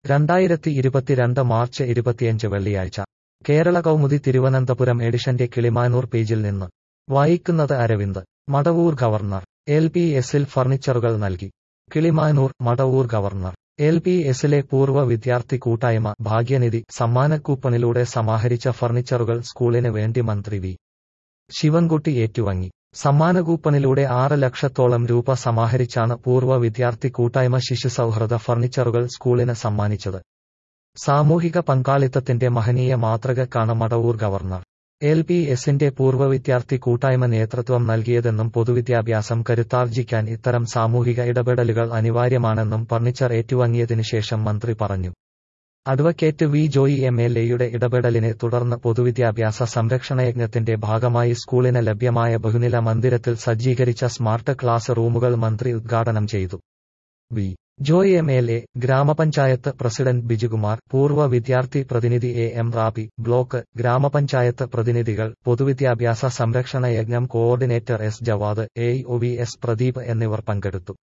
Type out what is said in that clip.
രണ്ടായിരത്തി ഇരുപത്തിരണ്ട് മാർച്ച് ഇരുപത്തിയഞ്ച് വെള്ളിയാഴ്ച കേരള കൗമുദി തിരുവനന്തപുരം എഡിഷന്റെ കിളിമാനൂർ പേജിൽ നിന്ന് വായിക്കുന്നത് Aravind Madavoor governor L P എസിൽ ഫർണിച്ചറുകൾ നൽകി Kilimanoor Madavoor governor L P എസിലെ പൂർവ്വ വിദ്യാർത്ഥി കൂട്ടായ്മ ഭാഗ്യനിധി സമ്മാനക്കൂപ്പണിലൂടെ സമാഹരിച്ച ഫർണിച്ചറുകൾ സ്കൂളിന് വേണ്ടി മന്ത്രി വി ശിവൻകുട്ടി ഏറ്റുവാങ്ങി സമ്മാനകൂപ്പണിലൂടെ ആറ് ലക്ഷത്തോളം രൂപ സമാഹരിച്ചാണ് പൂർവ്വ വിദ്യാർത്ഥി കൂട്ടായ്മ ശിശുസൗഹൃദ ഫർണിച്ചറുകൾ സ്കൂളിന് സമ്മാനിച്ചത് സാമൂഹിക പങ്കാളിത്തത്തിന്റെ മഹനീയ മാതൃകക്കാണ് മടവൂർ ഗവർണർ എൽ പി എസിന്റെ പൂർവ്വ വിദ്യാർത്ഥി കൂട്ടായ്മ നേതൃത്വം നൽകിയതെന്നും പൊതുവിദ്യാഭ്യാസം കരുത്താർജിക്കാൻ ഇത്തരം സാമൂഹിക ഇടപെടലുകൾ അനിവാര്യമാണെന്നും ഫർണിച്ചർ ഏറ്റുവാങ്ങിയതിനുശേഷം മന്ത്രി പറഞ്ഞു advocate V Joy M L എയുടെ ഇടപെടലിനെ തുടർന്ന് പൊതുവിദ്യാഭ്യാസ സംരക്ഷണയജ്ഞത്തിന്റെ ഭാഗമായി സ്കൂളിന് ലഭ്യമായ ബഹുനില മന്ദിരത്തിൽ സജ്ജീകരിച്ച സ്മാർട്ട് ക്ലാസ് റൂമുകൾ മന്ത്രി ഉദ്ഘാടനം ചെയ്തു V Joy M L A ഗ്രാമപഞ്ചായത്ത് പ്രസിഡന്റ് ബിജുകുമാർ പൂർവ്വ വിദ്യാർത്ഥി പ്രതിനിധി എ എം റാബി ബ്ലോക്ക് ഗ്രാമപഞ്ചായത്ത് പ്രതിനിധികൾ പൊതുവിദ്യാഭ്യാസ സംരക്ഷണ യജ്ഞം coordinator S Javad A O V S Pradeep എന്നിവർ പങ്കെടുത്തു